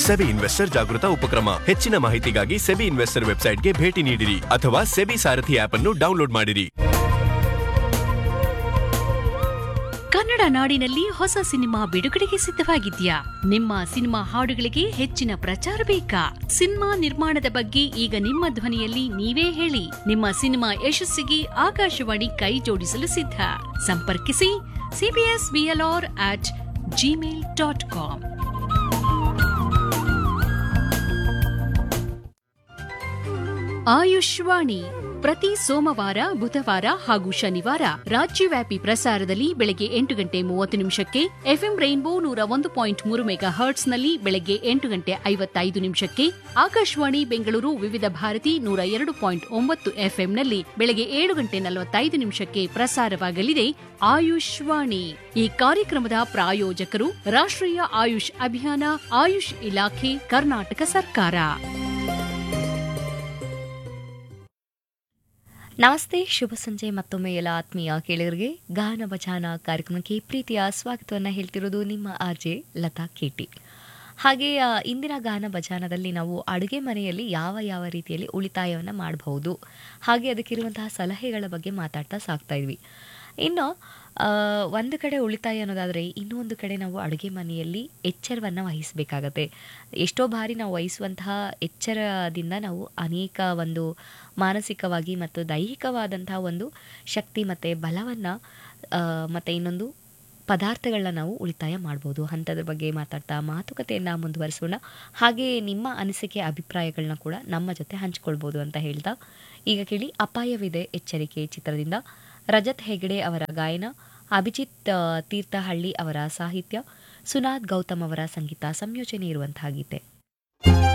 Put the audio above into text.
SEBI investor ಜಾಗೃತ ಉಪಕ್ರಮ ಹೆಚ್ಚಿನ ಮಾಹಿತಿಗಾಗಿ ಸೆಬಿ ಇನ್ವೆಸ್ಟರ್ ವೆಬ್ಸೈಟ್ಗೆ ಭೇಟಿ ನೀಡಿರಿ ಅಥವಾ ಸೆಬಿ ಸಾರಥಿ ಆಪ್ ಅನ್ನು ಡೌನ್ಲೋಡ್ ಮಾಡಿರಿ ಕನ್ನಡ ನಾಡಿನಲ್ಲಿ ಹೊಸ ಸಿನಿಮಾ ಬಿಡುಗಡೆಗೆ ಸಿದ್ಧವಾಗಿದ್ಯಾ ನಿಮ್ಮ ಸಿನಿಮಾ ಹಾಡುಗಳಿಗೆ ಹೆಚ್ಚಿನ ಪ್ರಚಾರ ಬೇಕಾ ಸಿನಿಮಾ ನಿರ್ಮಾಣದ ಬಗ್ಗೆ ಈಗ ನಿಮ್ಮ ಧ್ವನಿಯಲ್ಲಿ ನೀವೇ ಹೇಳಿ ನಿಮ್ಮ ಸಿನಿಮಾ ಯಶಸ್ಸಿಗೆ ಆಕಾಶವಾಣಿ ಕೈ ಜೋಡಿಸಲು ಸಿದ್ಧ ಸಂಪರ್ಕಿಸಿ CBS BLR at gmail dot com Ayushvani ಪ್ರತಿ ಸೋಮವಾರ ಬುಧವಾರ ಹಾಗೂ ಶನಿವಾರ ರಾಜ್ಯವ್ಯಾಪಿ ಪ್ರಸಾರದಲ್ಲಿ ಬೆಳಗ್ಗೆ ಎಂಟು ಗಂಟೆ ಮೂವತ್ತು ನಿಮಿಷಕ್ಕೆ ಎಫ್ಎಂ ರೈನ್ಬೋ ನೂರ ಒಂದು ಪಾಯಿಂಟ್ ಮೂರು ಮೆಗಾ ಹರ್ಟ್ಸ್ನಲ್ಲಿ ಬೆಳಗ್ಗೆ ಎಂಟು ಗಂಟೆ ಐವತ್ತೈದು ನಿಮಿಷಕ್ಕೆ ಆಕಾಶವಾಣಿ ಬೆಂಗಳೂರು ವಿವಿಧ ಭಾರತಿ ನೂರ ಎರಡು ಪಾಯಿಂಟ್ ಒಂಬತ್ತು ಎಫ್ಎಂನಲ್ಲಿ ಬೆಳಗ್ಗೆ ಏಳು ಗಂಟೆ ನಲವತ್ತೈದು ನಿಮಿಷಕ್ಕೆ ಪ್ರಸಾರವಾಗಲಿದೆ ಆಯುಷ್ವಾಣಿ ಈ ಕಾರ್ಯಕ್ರಮದ ಪ್ರಾಯೋಜಕರು ರಾಷ್ಟ್ರೀಯ ಆಯುಷ್ ಅಭಿಯಾನ ಆಯುಷ್ ಇಲಾಖೆ ಕರ್ನಾಟಕ ಸರ್ಕಾರ ನಮಸ್ತೆ ಶುಭ ಸಂಜೆ ಮತ್ತೊಮ್ಮೆ ಎಲ್ಲ ಆತ್ಮೀಯ ಕೇಳಿಗರಿಗೆ ಗಾನ ಭಜಾನ ಕಾರ್ಯಕ್ರಮಕ್ಕೆ ಪ್ರೀತಿಯ ಸ್ವಾಗತವನ್ನು ಹೇಳ್ತಿರೋದು ನಿಮ್ಮ ಆರ್ಜೆ ಲತಾ ಕೇಟಿ ಹಾಗೆ ಆ, ಇಂದಿನ ಗಾನ ಭಜಾನದಲ್ಲಿ ನಾವು ಅಡುಗೆ ಮನೆಯಲ್ಲಿ ಯಾವ ಯಾವ ರೀತಿಯಲ್ಲಿ ಉಳಿತಾಯವನ್ನು ಮಾಡಬಹುದು ಹಾಗೆ ಅದಕ್ಕಿರುವಂತಹ ಸಲಹೆಗಳ ಬಗ್ಗೆ ಮಾತಾಡ್ತಾ ಸಾಕ್ತಾ ಇದ್ವಿ ಇನ್ನು ಆ, ಒಂದು ಕಡೆ ಉಳಿತಾಯ ಅನ್ನೋದಾದರೆ ಇನ್ನೊಂದು ಕಡೆ ನಾವು ಅಡುಗೆ ಮನೆಯಲ್ಲಿ ಎಚ್ಚರವನ್ನು ವಹಿಸಬೇಕಾಗತ್ತೆ ಎಷ್ಟೋ ಬಾರಿ ನಾವು ವಹಿಸುವಂತಹ ಎಚ್ಚರದಿಂದ ನಾವು ಅನೇಕ ಒಂದು ಮಾನಸಿಕವಾಗಿ ಮತ್ತು ದೈಹಿಕವಾದಂತಹ ಒಂದು ಶಕ್ತಿ ಮತ್ತು ಬಲವನ್ನು ಮತ್ತು ಇನ್ನೊಂದು ಪದಾರ್ಥಗಳನ್ನ ನಾವು ಉಳಿತಾಯ ಮಾಡ್ಬೋದು ಅಂಥದ್ರ ಬಗ್ಗೆ ಮಾತಾಡ್ತಾ ಮಾತುಕತೆಯನ್ನು ಮುಂದುವರಿಸೋಣ ಹಾಗೆ ನಿಮ್ಮ ಅನಿಸಿಕೆ ಅಭಿಪ್ರಾಯಗಳನ್ನ ಕೂಡ ನಮ್ಮ ಜೊತೆ ಹಂಚ್ಕೊಳ್ಬೋದು ಅಂತ ಹೇಳ್ತಾ ಈಗ ಕೇಳಿ ಅಪಾಯವಿದೆ ಎಚ್ಚರಿಕೆ ಚಿತ್ರದಿಂದ ರಜತ್ ಹೆಗಡೆ ಅವರ ಗಾಯನ ಅಭಿಜಿತ್ ಆ, ತೀರ್ಥಹಳ್ಳಿ ಅವರ ಸಾಹಿತ್ಯ ಸುನಾದ್ ಗೌತಮ್ ಅವರ ಸಂಗೀತ ಸಂಯೋಜನೆ ಇರುವಂತಹ ಗೀತೆ